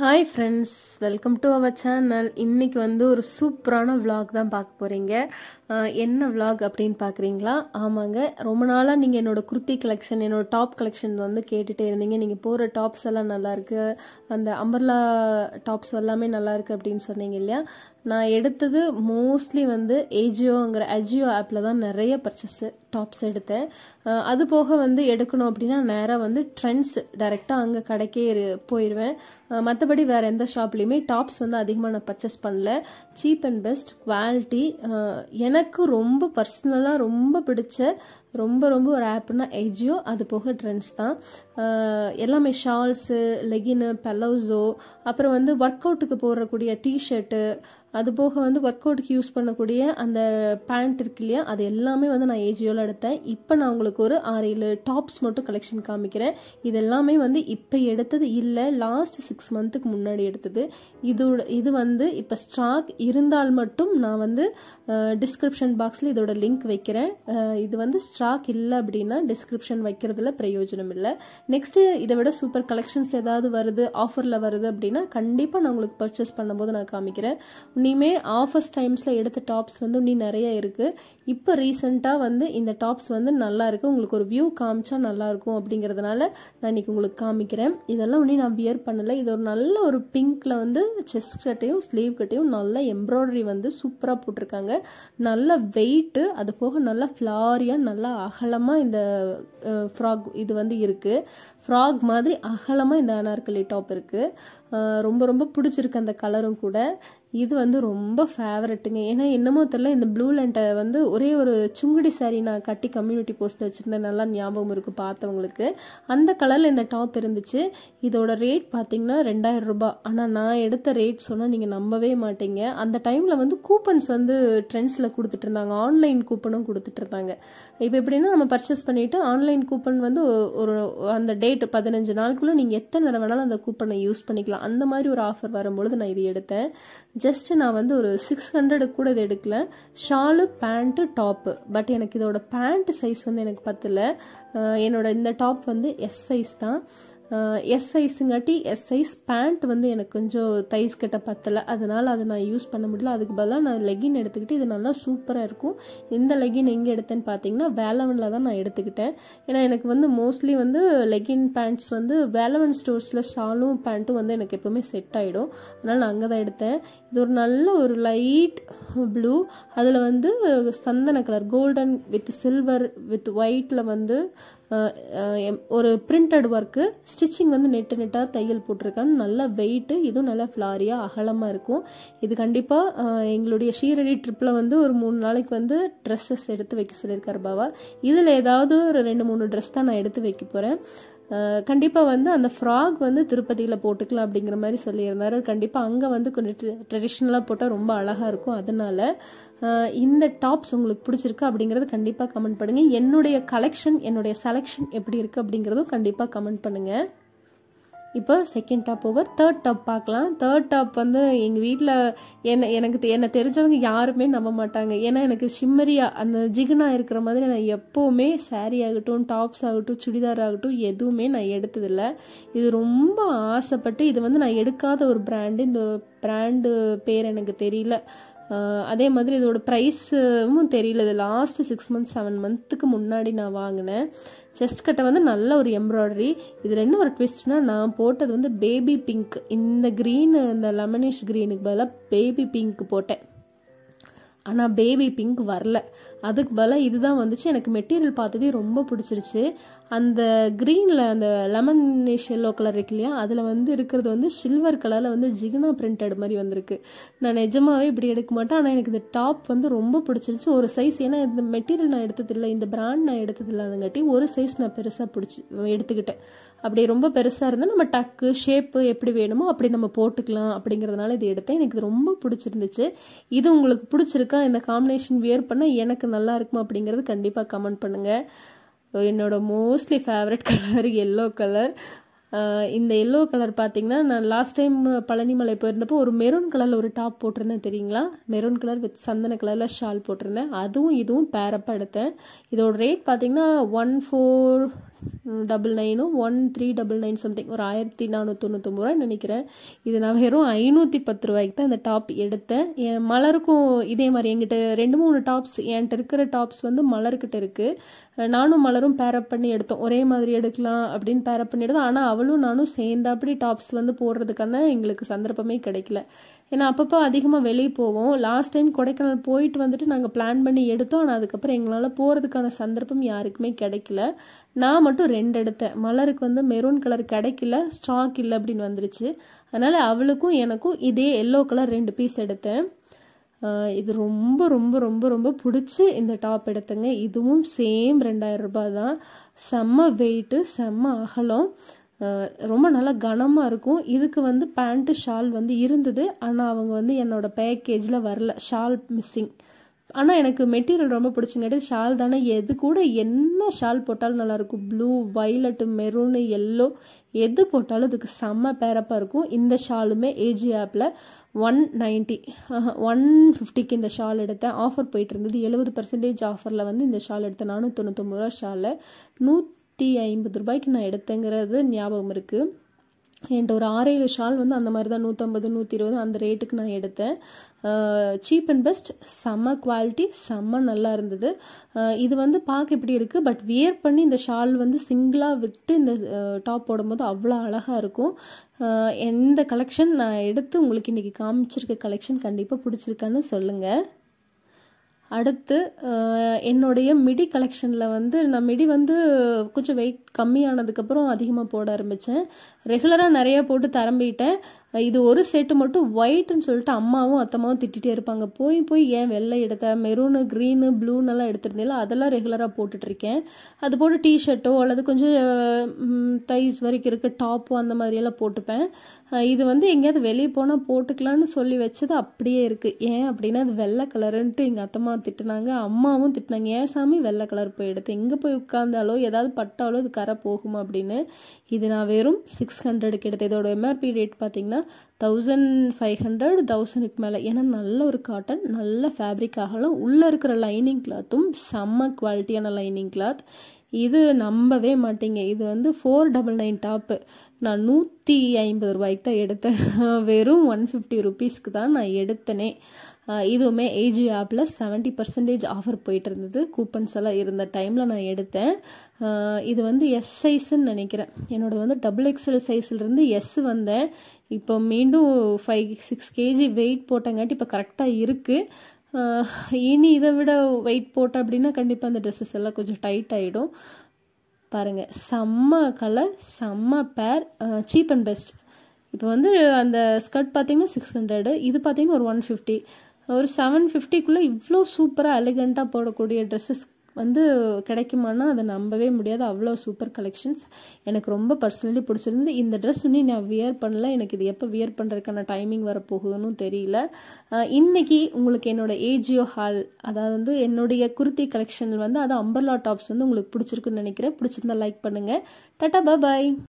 hi friends welcome to our channel இன்னைக்கு வந்து ஒரு சூப்பரான vlog தான் பார்க்க போகிறீங்க என்ன vlog அப்படின்னு பார்க்குறீங்களா ஆமாங்க ரொம்ப நாளாக நீங்கள் என்னோட குர்த்தி கலெக்ஷன் என்னோட டாப் கலெக்ஷன் வந்து கேட்டுகிட்டே இருந்தீங்க நீங்கள் போகிற டாப்ஸ் எல்லாம் நல்லா இருக்கு அந்த அம்பர்லா டாப்ஸ் எல்லாமே நல்லா இருக்கு அப்படின்னு சொன்னீங்க இல்லையா நான் எடுத்தது மோஸ்ட்லி வந்து ஏஜியோங்கிற அஜியோ ஆப்பில் தான் நிறைய பர்ச்சேஸ் டாப்ஸ் எடுத்தேன் அஹ் அது போக வந்து எடுக்கணும் அப்படின்னா நேராக வந்து ட்ரெண்ட்ஸ் டைரெக்டாக அங்கே கடைக்கே இரு- போயிடுவேன் மற்றபடி வேறு எந்த ஷாப்லேயுமே டாப்ஸ் வந்து அதிகமாக நான் பர்ச்சேஸ் பண்ணல சீப் அண்ட் பெஸ்ட் குவாலிட்டி எனக்கு ரொம்ப பர்சனலாக ரொம்ப பிடிச்ச ரொம்ப ரொம்ப ஒரு ஆப்னா ஏஜியோ அது போக ட்ரெண்ட்ஸ் தான் அஹ் எல்லாமே ஷால்ஸு லெகின்னு பெலோஸோ அப்புறம் வந்து ஒர்க் அவுட்டுக்கு போடக்கூடிய டிஷர்ட்டு அது போக வந்து ஒர்க் அவுட்டுக்கு யூஸ் பண்ணக்கூடிய அந்த பேண்ட் இருக்கு இல்லையா அது எல்லாமே வந்து நான் ஏஜியோவில் எடுத்தேன் இப்போ நான் உங்களுக்கு ஒரு ஆறு ஏழு டாப்ஸ் மட்டும் கலெக்ஷன் காமிக்கிறேன் இது எல்லாமே வந்து இப்போ எடுத்தது இல்லை லாஸ்ட் சிக்ஸ் மந்த்துக்கு முன்னாடி எடுத்தது இதோட இது வந்து இப்போ ஸ்டாக் இருந்தால் மட்டும் நான் வந்து டிஸ்கிரிப்ஷன் பாக்ஸில் இதோட லிங்க் வைக்கிறேன் அஹ் இது வந்து ஸ்டாக் இல்லை அப்படின்னா டிஸ்கிரிப்ஷன் வைக்கிறதுல பிரயோஜனம் இல்லை நெக்ஸ்ட்டு இதை விட சூப்பர் கலெக்ஷன்ஸ் ஏதாவது வருது ஆஃபரில் வருது அப்படின்னா கண்டிப்பாக நான் உங்களுக்கு பர்ச்சேஸ் பண்ணும்போது நான் காமிக்கிறேன் இனிமே ஆஃபர்ஸ் டைம்ஸில் எடுத்த டாப்ஸ் வந்து இன்னும் நிறைய இருக்குது இப்போ ரீசெண்டாக வந்து இந்த டாப்ஸ் வந்து நல்லா இருக்கு உங்களுக்கு ஒரு வியூ காமிச்சா நல்லா இருக்கும் அப்படிங்கிறதுனால நான் இன்னைக்கு உங்களுக்கு காமிக்கிறேன் இதெல்லாம் இன்னும் நான் வியர் பண்ணல இது ஒரு நல்ல ஒரு பிங்க்ல வந்து செஸ்ட் கட்டையும் ஸ்லீவ் கட்டையும் நல்ல எம்ப்ராய்டரி வந்து சூப்பராக போட்டிருக்காங்க நல்ல வெயிட்டு அது போக நல்லா ஃப்ளாரியாக நல்லா அகலமாக இந்த ஃப்ராக் இது வந்து இருக்குது ஃப்ராக் மாதிரி அகலமாக இந்த அனார்கலி டாப் இருக்குது ரொம்ப ரொம்ப பிடிச்சிருக்கு அந்த கலரும் கூட இது வந்து ரொம்ப ஃபேவரட்டுங்க ஏன்னா என்னமோ தெரியல இந்த ப்ளூ லெண்ட்டை வந்து ஒரே ஒரு சுங்குடி saree நான் கட்டி கம்யூனிட்டி போஸ்ட்டில் வச்சுருந்தேன் நல்லா ஞாபகம் இருக்குது பார்த்தவங்களுக்கு அந்த கலரில் இந்த டாப் இருந்துச்சு இதோட ரேட் பார்த்தீங்கன்னா ரெண்டாயிரம் ரூபாய் ஆனால் நான் எடுத்த ரேட் சொன்னால் நீங்கள் நம்பவே மாட்டீங்க அந்த டைமில் வந்து கூப்பன்ஸ் வந்து ட்ரெண்ட்ஸில் கொடுத்துட்டு இருந்தாங்க ஆன்லைன் கூப்பனும் கொடுத்துட்டு இருந்தாங்க இப்போ எப்படின்னா நம்ம பர்ச்சேஸ் பண்ணிவிட்டு ஆன்லைன் கூப்பன் வந்து ஒ- ஒரு அந்த டேட் பதினஞ்சு நாளுக்குள்ளே நீங்கள் எத்தனை தடவை வேணாலும் அந்த கூப்பனை யூஸ் பண்ணிக்கலாம் அந்த மாதிரி ஒரு ஆஃபர் வரும்பொழுது நான் இது எடுத்தேன் ஜஸ்ட் நான் வந்து ஒரு சிக்ஸ் ஹண்ட்ரடு கூட இது எடுக்கல ஷாலு பேண்ட்டு டாப்பு பட் எனக்கு இதோட பேண்ட் சைஸ் வந்து எனக்கு பத்தல அஹ் என்னோட இந்த டாப் வந்து எஸ் சைஸ் தான் எஸ் சைஸுங்காட்டி எஸ் சைஸ் பேண்ட் வந்து எனக்கு கொஞ்சம் தைஸ் கிட்ட பத்தலை அதனால் அதை நான் யூஸ் பண்ண முடியல அதுக்கு பதிலாக நான் லெகின் எடுத்துக்கிட்டு இது நல்லா சூப்பராக இருக்கும் இந்த லெகின் எங்கே எடுத்தேன்னு பார்த்தீங்கன்னா வேலவனில் தான் நான் எடுத்துக்கிட்டேன் ஏன்னா எனக்கு வந்து மோஸ்ட்லி வந்து லெகின் பேண்ட்ஸ் வந்து வேலவன் ஸ்டோர்ஸில் ஷாலும் பேண்ட்டும் வந்து எனக்கு எப்போவுமே செட் ஆகிடும் அதனால் நான் அங்கே தான் எடுத்தேன் இது ஒரு நல்ல ஒரு லைட் ப்ளூ அதில் வந்து சந்தன colour golden with silver with ஒயிட்டில் வந்து அஹ், அஹ், எம்- ஒரு பிரிண்டட் ஒர்க்கு ஸ்டிச்சிங் வந்து நெட்டு நெட்டாக தையல் போட்டிருக்காங்க நல்ல வெயிட்டு இதுவும் நல்லா ஃப்ளாரியாக அகலமாக இருக்கும் இது கண்டிப்பாக எங்களுடைய ஷீரடி ட்ரிப்பில் வந்து ஒரு மூணு நாளைக்கு வந்து ட்ரெஸ்ஸஸ் எடுத்து வைக்க சொல்லியிருக்காரு பாவா இதில் ஏதாவது ஒரு ரெண்டு மூணு ட்ரெஸ் தான் நான் எடுத்து வைக்க போகிறேன் கண்டிப்பாக வந்து அந்த ஃப்ராக் வந்து திருப்பதியில் போட்டுக்கலாம் அப்படிங்கிற மாதிரி சொல்லியிருந்தாரு கண்டிப்பாக அங்கே வந்து கொஞ்சம் ட்ரெடிஷ்னலாக போட்டால் ரொம்ப அழகாக இருக்கும் அதனால அஹ், இந்த டாப்ஸ் உங்களுக்கு பிடிச்சிருக்கு அப்படிங்கிறது கண்டிப்பாக கமெண்ட் பண்ணுங்கள் என்னுடைய கலெக்ஷன் என்னுடைய செலெக்ஷன் எப்படி இருக்குது அப்படிங்கிறதும் கண்டிப்பாக கமெண்ட் பண்ணுங்கள் இப்போ second top over third top பார்க்கலாம் தேர்ட் டாப் வந்து எங்கள் வீட்டில் என்ன எனக்கு தெ- என்னை தெரிஞ்சவங்க யாருமே நம்ப மாட்டாங்க ஏன்னா எனக்கு ஷிம்மரியா அந்த ஜிகுனா இருக்கிற மாதிரி நான் எப்போவுமே saree ஆகட்டும் டாப்ஸ் ஆகட்டும் சுடிதார் ஆகட்டும் எதுவுமே நான் எடுத்ததில்ல இது ரொம்ப ஆசைப்பட்டு இது வந்து நான் எடுக்காத ஒரு பிராண்டு இந்த பிராண்டு பேர் எனக்கு தெரியல ஆஹ் அதே மாதிரி இதோட ப்ரைஸும் தெரியல இது லாஸ்ட் சிக்ஸ் மந்த்ஸ் செவன் மந்த்துக்கு முன்னாடி நான் வாங்கினேன் செஸ்ட் கட்டை வந்து நல்ல ஒரு எம்ப்ராய்டரி இதில் என்ன ஒரு ட்விஸ்ட்னா நான் போட்டது வந்து பேபி பிங்க் இந்த க்ரீன் இந்த லெமனிஷ் க்ரீனுக்கு பதிலாக பேபி பிங்க் போட்டேன் ஆனால் பேபி பிங்க் வரல அதுக்கு பதிலாக இதுதான் வந்துச்சு எனக்கு மெட்டீரியல் பார்த்ததே ரொம்ப பிடிச்சிருச்சு அந்த க்ரீனில் அந்த லெமனிஷ் எல்லோ கலர் இருக்கு இல்லையா அதில் வந்து இருக்கிறது வந்து சில்வர் கலரில் வந்து ஜிகுனா பிரிண்டட் மாதிரி வந்திருக்கு நான் நிஜமாவே இப்படி எடுக்க மாட்டேன் ஆனால் எனக்கு இந்த டாப் வந்து ரொம்ப பிடிச்சிருச்சு ஒரு சைஸ் ஏன்னா இந்த மெட்டீரியல் நான் எடுத்ததில்லை இந்த பிராண்ட் நான் எடுத்ததில்லை அதுங்காட்டி ஒரு சைஸ் நான் பெருசாக பிடிச்சி எடுத்துக்கிட்டேன் அப்படி ரொம்ப பெருசாக இருந்தால் நம்ம டக்கு ஷேப்பு எப்படி வேணுமோ அப்படி நம்ம போட்டுக்கலாம் அப்படிங்கிறதுனால இது எடுத்தேன் எனக்கு இது ரொம்ப பிடிச்சிருந்துச்சு இது உங்களுக்கு பிடிச்சிருக்கா இந்த காம்பினேஷன் வியர் பண்ணால் எனக்கு நல்லா இருக்குமா அப்படிங்கிறது கண்டிப்பாக கமெண்ட் பண்ணுங்கள் என்னோட mostly favourite colour yellow colour இந்த எல்லோ கலர் பார்த்தீங்கன்னா நான் லாஸ்ட் டைம் பழனிமலை போயிருந்தப்போ ஒரு மெரூன் கலரில் ஒரு டாப் போட்டிருந்தேன் தெரியுங்களா மெரூன் கலர் வித் சந்தன கலரில் ஷால் போட்டிருந்தேன் அதுவும் இதுவும் பேரப்பாக எடுத்தேன் இதோட ரேட் பார்த்தீங்கன்னா ஒன் ஃபோர் டபுள் நைனும் one three double nine something ஒரு ஆயிரத்தி நானூற்றி தொண்ணூத்தொம்பது ரூபாய் நினைக்கிறேன் இது நான் வெறும் ஐநூற்றி பத்து ரூபாய்க்கு தான் இந்த டாப் எடுத்தேன் என் மலருக்கும் இதே மாதிரி என்கிட்ட ரெண்டு மூணு டாப்ஸ் என்கிட்ட இருக்கிற டாப்ஸ் வந்து மலர்கிட்ட இருக்குது நானும் மலரும் பேரப் பண்ணி எடுத்தோம் ஒரே மாதிரி எடுக்கலாம் அப்படின்னு பேரப் பண்ணி எடுத்தோம் ஆனால் அவளும் நானும் சேர்ந்தாப்படி டாப்ஸ் வந்து போடுறதுக்கான எங்களுக்கு சந்தர்ப்பமே கிடைக்கல ஏன்னா அப்பப்போ அதிகமாக வெளியே போவோம் லாஸ்ட் டைம் கொடைக்கானல் போயிட்டு வந்துட்டு நாங்கள் பிளான் பண்ணி எடுத்தோம் ஆனால் அதுக்கப்புறம் எங்களால் போகிறதுக்கான சந்தர்ப்பம் யாருக்குமே கிடைக்கல நான் மட்டும் ரெண்டு எடுத்தேன் மலருக்கு வந்து மெரூன் கலர் கிடைக்கல ஸ்டாக் இல்லை அப்படின்னு வந்துருச்சு அதனால் அவளுக்கும் எனக்கும் இதே எல்லோ கலர் ரெண்டு பீஸ் எடுத்தேன் இது ரொம்ப ரொம்ப ரொம்ப ரொம்ப பிடிச்சி இந்த டாப் எடுத்தேங்க இதுவும் சேம் ரெண்டாயிரம் ரூபாய் தான் செம்ம வெயிட்டு செம்ம அகலம் ரொம்ப நல்லா கனமாக இருக்கும் இதுக்கு வந்து பேண்ட்டு ஷால் வந்து இருந்தது ஆனால் அவங்க வந்து என்னோட பேக்கேஜில் வரல ஷால் மிஸ்ஸிங் ஆனால் எனக்கு மெட்டீரியல் ரொம்ப பிடிச்சிங்காட்டி ஷால் தானே எது கூட என்ன ஷால் போட்டாலும் நல்லாயிருக்கும் ப்ளூ வைலட்டு மெரூனு எல்லோ எது போட்டாலும் இதுக்கு செம்ம பேரப்பாக இருக்கும் இந்த ஷாலுமே ஏஜி ஆப்பில் ஒன் நைன்ட்டி ஒன் ஃபிஃப்டிக்கு இந்த ஷால் எடுத்தேன் ஆஃபர் போயிட்டு இருந்தது எழுபது பர்சன்டேஜ் ஆஃபரில் வந்து இந்த ஷால் எடுத்தேன் நானூற்றி தொண்ணூத்தொம்பது ரூபா ஷாலில் நூற்றி ஐம்பது ரூபாய்க்கு நான் எடுத்தேங்கிறது ஞாபகம் இருக்குது என்கிட்ட ஒரு ஆறேழு ஷால் வந்து அந்த மாதிரி தான் நூற்றம்பது நூற்றி இருபது அந்த ரேட்டுக்கு நான் எடுத்தேன் சீப் அண்ட் பெஸ்ட் செம்ம குவாலிட்டி செம்ம நல்லா இருந்தது இது வந்து பார்க்க இப்படி இருக்குது பட் வியர் பண்ணி இந்த ஷால் வந்து சிங்கிளாக விட்டு இந்த டாப் போடும்போது அவ்வளோ அழகாக இருக்கும் எந்த கலெக்ஷன் நான் எடுத்து உங்களுக்கு இன்றைக்கி காமிச்சிருக்க கலெக்ஷன் கண்டிப்பாக பிடிச்சிருக்கான்னு சொல்லுங்கள் அடுத்து என்னுடைய மிடி கலெக்ஷனில் வந்து நான் மிடி வந்து கொஞ்சம் வெயிட் கம்மியானதுக்கப்புறம் அதிகமாக போட ஆரம்பித்தேன் ரெகுலராக நிறையா போட்டு தரம்பிட்டேன் இது ஒரு செட்டு மட்டும் ஒயிட்னு சொல்லிட்டு அம்மாவும் அத்தம்மாவும் திட்டிகிட்டே இருப்பாங்க போய் போய் ஏன் வெள்ளை எடுத்த மெரூனு க்ரீனு ப்ளூனெல்லாம் எடுத்திருந்தீங்களா அதெல்லாம் ரெகுலராக போட்டுட்ருக்கேன் அது போட்டு டிஷர்ட்டோ அல்லது கொஞ்சம் தைஸ் வரைக்கும் இருக்க டாப்போ அந்த மாதிரியெல்லாம் போட்டுப்பேன் இது வந்து எங்கேயாவது வெளியே போனால் போட்டுக்கலான்னு சொல்லி வச்சது அப்படியே இருக்குது ஏன் அப்படின்னா அது வெள்ளை கலருன்ட்டு எங்கள் அத்தம்மா திட்டுனாங்க அம்மாவும் திட்டினாங்க ஏன் சாமி வெள்ளை கலர் போய் எடுத்து எங்கே போய் உட்காந்தாலோ ஏதாவது பட்டாலோ அது கரை போகுமா அப்படின்னு இது நான் வெறும் சிக்ஸ் ஹண்ட்ரடுக்கு எடுத்தேன் இதோட எம்ஆர்பி ரேட் பார்த்தீங்கன்னா தௌசண்ட் ஃபைவ் ஹண்ட்ரட் தௌசண்ட்க்கு மேலே ஏன்னா நல்ல ஒரு காட்டன் நல்ல ஃபேப்ரிக் ஆகலாம் உள்ளே இருக்கிற லைனிங் கிளாத்தும் செம்ம குவாலிட்டியான லைனிங் கிளாத் இது நம்பவே மாட்டீங்க இது வந்து ஃபோர் டபுள் நைன் டாப்பு நான் நூற்றி ஐம்பது ரூபாய்க்கு தான் எடுத்தேன் வெறும் ஒன் ஃபிஃப்டி ருபீஸ்க்கு தான் நான் எடுத்தனே இதுவுமே ஏஜி ஆப்பில் செவன்ட்டி பர்சன்டேஜ் ஆஃபர் போயிட்டு இருந்தது கூப்பன்ஸ் எல்லாம் இருந்த டைமில் நான் எடுத்தேன் இது வந்து எஸ் சைஸ்ன்னு நினைக்கிறேன் என்னோடது வந்து டபுள் எக்ஸல் சைஸ்லேருந்து எஸ் வந்தேன் இப்போ மீண்டும் ஃபைவ் சிக்ஸ் கேஜி வெயிட் போட்டங்காட்டி இப்போ கரெக்டாக இருக்குது இனி இதை விட வெயிட் போட்டேன் அப்படின்னா கண்டிப்பாக அந்த ட்ரெஸ்ஸஸ் எல்லாம் கொஞ்சம் டைட் ஆகிடும் பாருங்கள் செம்ம கலர் செம்ம பேர் சீப் அண்ட் பெஸ்ட் இப்போ வந்து அந்த ஸ்கர்ட் பார்த்தீங்கன்னா சிக்ஸ் ஹண்ட்ரடு இது பார்த்தீங்கன்னா ஒரு ஒன் ஃபிஃப்டி ஒரு செவன் ஃபிஃப்டிக்குள்ளே இவ்வளோ சூப்பராக எலிகண்ட்டாக போடக்கூடிய ட்ரெஸ்ஸஸ் வந்து கிடைக்குமானா அதை நம்பவே முடியாது அவ்வளோ சூப்பர் கலெக்ஷன்ஸ் எனக்கு ரொம்ப பர்சனலி பிடிச்சிருந்து இந்த ட்ரெஸ் இன்னும் நான் வியர் பண்ணல எனக்கு இது எப்போ வியர் பண்ணுறதுக்கான டைமிங் வரப்போகுதுன்னு தெரியல இன்னைக்கு உங்களுக்கு என்னோட ஏஜியோ ஹால் அதாவது வந்து என்னுடைய குர்த்தி கலெக்ஷன் வந்து அது அம்பர்லா டாப்ஸ் வந்து உங்களுக்கு பிடிச்சிருக்குன்னு நினைக்கிறேன் பிடிச்சிருந்தா லைக் பண்ணுங்கள் டாட்டா பாய்